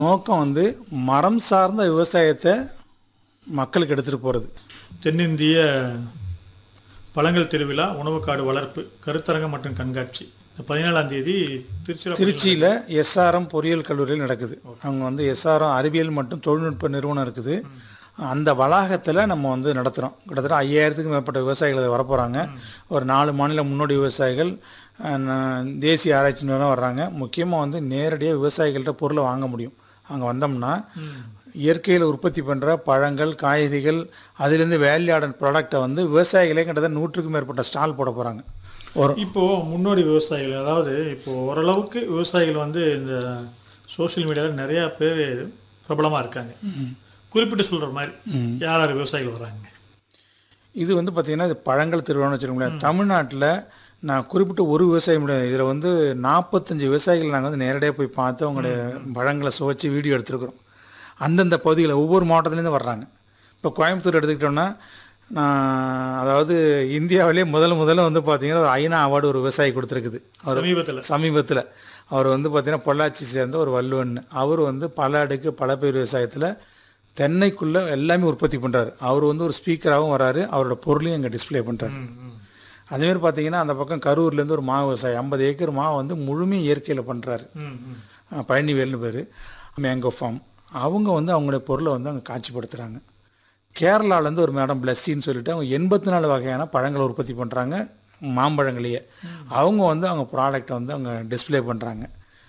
நோக்கம் வந்து மரம் சார்ந்த விவசாயத்தை மக்களுக்கு எடுத்துகிட்டு போகிறது தென்னிந்திய பழங்கள் திருவிழா உணவுக்காடு வளர்ப்பு கருத்தரங்கம் மற்றும் கண்காட்சி இந்த பதினேழாம் தேதி திருச்சிராப்பள்ளி திருச்சியில் எஸ்ஆர்எம் பொறியியல் கல்லூரியில் நடக்குது அவங்க வந்து எஸ்ஆர்எம் அறிவியல் மற்றும் தொழில்நுட்ப நிறுவனம் இருக்குது அந்த வளாகத்தில் நம்ம வந்து நடத்துகிறோம் கிட்டத்தட்ட ஐயாயிரத்துக்கும் மேற்பட்ட விவசாயிகள் வரப்போகிறாங்க ஒரு நாலு மாநில முன்னோடி விவசாயிகள் அஹ், ந- தேசிய ஆராய்ச்சி நிறுவனம் வர்றாங்க முக்கியமாக வந்து நேரடியாக விவசாயிகள்கிட்ட பொருளை வாங்க முடியும் அங்கே வந்தோம்னா இயற்கையில் உற்பத்தி பண்ணுற பழங்கள் காய்கறிகள் அதிலேருந்து வேல்யூ ஆடன் ப்ராடக்டை வந்து விவசாயிகளே கிட்டத்தட்ட நூற்றுக்கும் மேற்பட்ட ஸ்டால் போட போகிறாங்க ஒரு இப்போ முன்னோடி விவசாயிகள் அதாவது இப்போ ஓரளவுக்கு விவசாயிகள் வந்து இந்த சோஷியல் மீடியாவில் நிறைய பேர் பிரபலமா இருக்காங்க குறிப்பிட்டு சொல்ற மாதிரி யார் யார் விவசாயிகள் வராங்க இது வந்து பார்த்திங்கன்னா இது பழங்கள் திருவிழான்னு வச்சுக்கோங்களேன் தமிழ்நாட்டில் நான் குறிப்பிட்ட ஒரு விவசாயம் முடியாது இதில் வந்து நாற்பத்தஞ்சு விவசாயிகள் நாங்கள் வந்து நேரடியாக போய் பார்த்து அவங்களுடைய பழங்களை சுவைச்சு வீடியோ எடுத்துருக்குறோம் அந்தந்த பகுதியில் ஒவ்வொரு மாவட்டத்துலேருந்து வர்றாங்க இப்போ கோயம்புத்தூர் எடுத்துக்கிட்டோம்னா நான் அதாவது இந்தியாவிலே முதல் முதல்ல வந்து பார்த்தீங்கன்னா ஒரு ஐநா அவார்டு ஒரு விவசாயி கொடுத்துருக்குது அவர் சமீபத்துல சமீபத்தில் அவர் வந்து பார்த்தீங்கன்னா பொள்ளாச்சி சேர்ந்த ஒரு வள்ளுவன் அவர் வந்து பல அடுக்கு பல பயிர் விவசாயத்தில் தென்னைக்குள்ளே எல்லாமே உற்பத்தி பண்ணுறாரு அவர் வந்து ஒரு ஸ்பீக்கராகவும் வராரு அவரோட பொருளையும் இங்கே டிஸ்ப்ளே பண்ணுறாரு ம், ம். அதேமாதிரி பார்த்தீங்கன்னா அந்த பக்கம் கரூர்லேருந்து ஒரு மா விவசாயி ஐம்பது ஏக்கர் மா வந்து முழுமையாக இயற்கையில் பண்ணுறாரு ம், ம். பழனிவேல்னு பேர் மேங்கோ ஃபார்ம் அவங்க வந்து அவங்களுடைய பொருளை வந்து அங்கே காட்சிப்படுத்துகிறாங்க கேரளாலேருந்து ஒரு மேடம் பிளஸ்ஸின்னு சொல்லிட்டு அவங்க எண்பத்தி நாலு வகையான பழங்களை உற்பத்தி பண்ணுறாங்க மாம்பழங்களையே அவங்க வந்து அவங்க ப்ராடக்டை வந்து அவங்க டிஸ்ப்ளே பண்ணுறாங்க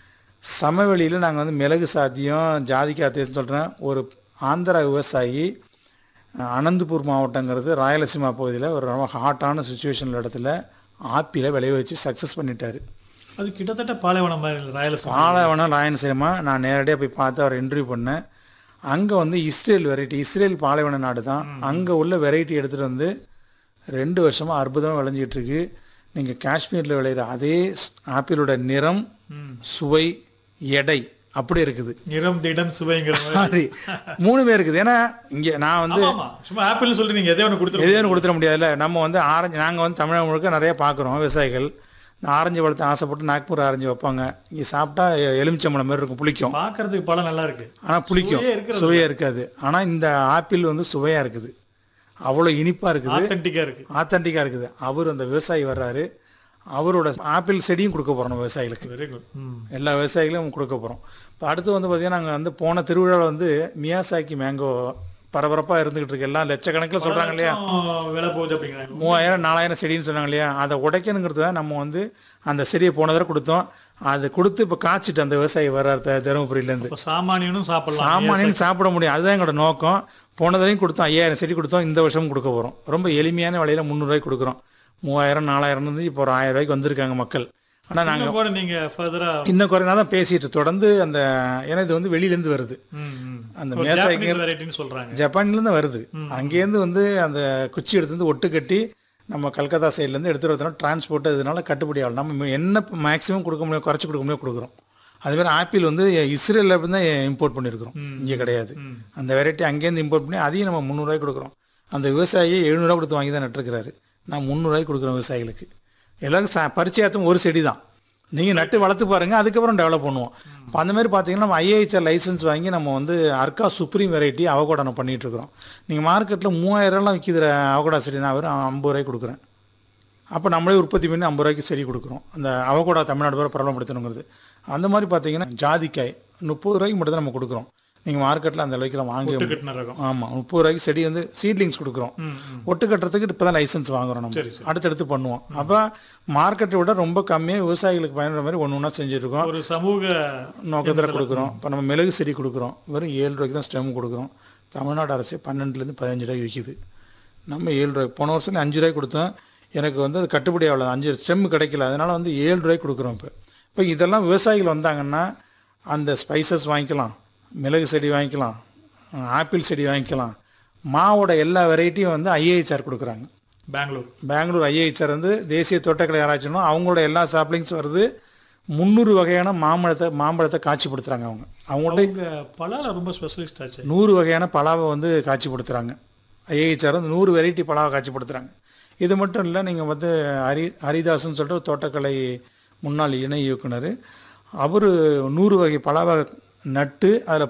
சமவெளியில் நாங்கள் வந்து மிளகு சாத்தியம் ஜாதிக்காத்தியம் சொல்கிறேன் ஒரு ஆந்திரா விவசாயி அஹ், அனந்தபூர் மாவட்டங்கிறது ராயலசீமா பகுதியில் ஒரு ரொம்ப ஹாட்டான சுச்சுவேஷன் இடத்துல ஆப்பிளை விளைய வச்சு சக்ஸஸ் பண்ணிட்டாரு அது கிட்டத்தட்ட பாலைவனம் மாதிரி ராயலசீமா பாலைவனம் ராயனசீமா நான் நேரடியாக போய் பார்த்து அவரை இன்டர்வியூ பண்ணேன் அங்கே வந்து இஸ்ரேல் வெரைட்டி இஸ்ரேல் பாலைவன நாடு தான் அங்கே உள்ள வெரைட்டி எடுத்துகிட்டு வந்து ரெண்டு வருஷமாக அற்புதமாக விளைஞ்சிட்டு இருக்கு நீங்கள் காஷ்மீரில் விளையிற அதே ஸ்- ஆப்பிளோட நிறம் ம். சுவை எடை அப்படி இருக்குது நிறம் திடம் சுவைங்கிற மாதிரி மாதிரி மூணுமே இருக்குது ஏன்னா இங்கே நான் வந்து ஆமா சும்மா ஆப்பிள்னு சொல்லிட்டு நீங்க எதே ஒன்று கொடுத்துருங்க எதையும் கொடுத்துட முடியாதுல்ல நம்ம வந்து ஆரஞ்சு நாங்கள் வந்து தமிழகம் முழுக்க நிறைய பார்க்குறோம் விவசாயிகள் இந்த ஆரஞ்சு பழத்தை ஆசைப்பட்டு நாக்பூர் ஆரஞ்சு வைப்பாங்க இங்கே சாப்பிட்டா எ- எலுமிச்சம்பழம் மாதிரி இருக்கும் புளிக்கும் பார்க்கறதுக்கு பழம் நல்லா இருக்கு ஆனால் புளிக்கும் சுவையே இருக்கிறது சுவையாக இருக்காது ஆனால் இந்த ஆப்பிள் வந்து சுவையாக இருக்குது அவ்வளோ இனிப்பாக இருக்குது ஆத்தென்டிக்கா இருக்கு ஆத்தென்டிக்காக இருக்குது அவர் அந்த விவசாயி வர்றாரு அவரோட ஆப்பிள் செடியும் கொடுக்க போகிறோம் விவசாயிகளுக்கு வெரி குட் ம் எல்லா விவசாயிகளும் கொடுக்க போகிறோம் இப்போ அடுத்து வந்து பார்த்திங்கன்னா நாங்கள் வந்து போன திருவிழாவில் வந்து மியாசாக்கி மேங்கோ பரபரப்பாக இருந்துகிட்டு இருக்கு எல்லாம் லட்சக்கணக்கில் சொல்கிறாங்க இல்லையா லட்சம் விலை போகுது அப்படிங்கிறாங்க மூவாயிரம் நாலாயிரம் செடின்னு சொன்னாங்க இல்லையா அதை உடைக்கணுங்கிறது தான் நம்ம வந்து அந்த செடியை போன தடவை கொடுத்தோம் அது கொடுத்து இப்போ காய்ச்சிட்டு அந்த விவசாயி வர்றார் த- தருமபுரியிலேருந்து இப்போ சாமானியனும் சாப்பிடலாம் சாமானியன் சாப்பிட முடியும் அதுதான் எங்களோட நோக்கம் போன தடவையும் கொடுத்தோம் ஐயாயிரம் செடி கொடுத்தோம் இந்த வருஷமும் கொடுக்க போகிறோம் ரொம்ப எளிமையான விலையில் முந்நூறுரூவாய்க்கு கொடுக்குறோம் மூவாயிரம் நாலாயிரம் இருந்து இப்போ ஒரு ஆயிரம் ரூபாய்க்கு வந்திருக்காங்க மக்கள் ஆனால் நாங்கள் இன்னும் கூட நீங்க ஃபர்தரா இன்னும் குறைனா தான் பேசிட்டு தொடர்ந்து அந்த ஏன்னா இது வந்து வெளியிலேருந்து வருது அந்த மேசாய்க்கு ஜாப்பனீஸ் வெரைட்டின்னு சொல்றாங்க ஜப்பான்லேருந்து வருது அங்கேருந்து வந்து அந்த குச்சி எடுத்து வந்து ஒட்டு கட்டி நம்ம கல்கத்தா சைட்லேருந்து எடுத்துகிட்டு வரதுனால டிரான்ஸ்போர்ட் இதனால கட்டுப்படி ஆகலாம் நம்ம என்ன மேக்ஸிமம் கொடுக்க முடியும் குறைச்சி கொடுக்க முடியும் கொடுக்குறோம் அதுமாதிரி ஆப்பிள் வந்து இஸ்ரேலில் இருந்து தான் இம்போர்ட் பண்ணியிருக்கிறோம் இங்கே கிடையாது அந்த வெரைட்டி அங்கேருந்து இம்போர்ட் பண்ணி அதையும் நம்ம முந்நூறுரூவாய்க்கு கொடுக்குறோம் அந்த விவசாயி எழுநூறுவா கொடுத்து வாங்கி தான் நட்டுருக்கிறாரு நான் முந்நூறுரூவாய்க்கு கொடுக்குறேன் விவசாயிகளுக்கு எல்லாருக்கும் ச பரிச்சயத்தும் ஒரு செடி தான் நீங்கள் நட்டு வளர்த்து பாருங்கள் அதுக்கப்புறம் டெவலப் பண்ணுவோம் இப்போ அந்த மாதிரி பார்த்தீங்கன்னா நம்ம ஐஏஹெச்ஆர் லைசன்ஸ் வாங்கி நம்ம வந்து அர்க்கா சுப்ரீம் வெரைட்டி அவகோடா நம்ம பண்ணிட்டு இருக்கிறோம் நீங்கள் மார்க்கெட்டில் மூவாயிரம்லாம் விற்கிற அவகோடா செடி நான் வெறும் ஐம்பது ரூபாய்க்கு கொடுக்குறேன் அப்போ நம்மளே உற்பத்தி பண்ணி ஐம்பது ரூபாய்க்கு செடி கொடுக்குறோம் அந்த அவகோடா தமிழ்நாடு பேரை பிரபலப்படுத்தணுங்கிறது அந்த மாதிரி பார்த்தீங்கன்னா ஜாதிக்காய் முப்பது ரூபாய்க்கு மட்டும் தான் நம்ம கொடுக்குறோம் நீங்கள் மார்க்கெட்டில் அந்த அளவுக்கு வாங்க கட்டின ரகம் ஆமாம் முப்பது ரூபாய்க்கு செடி வந்து சீட்லிங்ஸ் கொடுக்குறோம் ம், ம். ஒட்டு கட்டுறதுக்கு இப்போ தான் லைசன்ஸ் வாங்குறோம் நம்ம சரி, சரி. அடுத்தடுத்து பண்ணுவோம் அப்போ மார்க்கெட்டை விட ரொம்ப கம்மியாக விவசாயிகளுக்கு பயன்படுற மாதிரி ஒன்று ஒன்றா செஞ்சுருக்கோம் ஒரு சமூக நோக்கத்தில் கொடுக்குறோம் இப்போ நம்ம மிளகு செடி கொடுக்குறோம் வெறும் ஏழு ரூபாய்க்கு தான் ஸ்டெம் கொடுக்குறோம் தமிழ்நாடு அரசு பன்னெண்டுலேருந்து பதினஞ்சு ரூபாய்க்கு விற்கிது நம்ம ஏழு ரூபாய் போன வருஷம் அஞ்சு ரூபாய்க்கு கொடுத்தோம் எனக்கு வந்து அது கட்டுப்படி ஆகல அஞ்சு ஸ்டெம் கிடைக்கல அதனால் வந்து ஏழு ரூபாய்க்கு கொடுக்குறோம் இப்போ இப்போ இதெல்லாம் விவசாயிகள் வந்தாங்கன்னா அந்த ஸ்பைசஸ் வாங்கிக்கலாம் மிளகு செடி வாங்கிக்கலாம் ஆப்பிள் செடி வாங்கிக்கலாம் மாவோட எல்லா வெரைட்டியும் வந்து ஐஏஹெச்ஆர் கொடுக்குறாங்க பெங்களூர் பெங்களூர் ஐஏஹெச்ஆர் வந்து தேசிய தோட்டக்கலை ஆராய்ச்சினும் அவங்களோட எல்லா சாப்ளிங்ஸ் வருது முந்நூறு வகையான மாம்பழத்தை மாம்பழத்தை காட்சிப்படுத்துகிறாங்க அவங்க அவங்கள்ட்ட அவங்க பலால ரொம்ப ஸ்பெஷலிஸ்ட் ஆச்சு நூறு வகையான பலாவை வந்து காட்சிப்படுத்துகிறாங்க ஐஏஹெச்ஆர் வந்து நூறு வெரைட்டி பலாவை காட்சிப்படுத்துகிறாங்க இது மட்டும் இல்லை நீங்கள் வந்து ஹரி ஹரிதாஸ்னு சொல்லிட்டு ஒரு தோட்டக்கலை முன்னாள் இணை இயக்குனர் அவர் நூறு வகை பலாவை நட்டு அதில்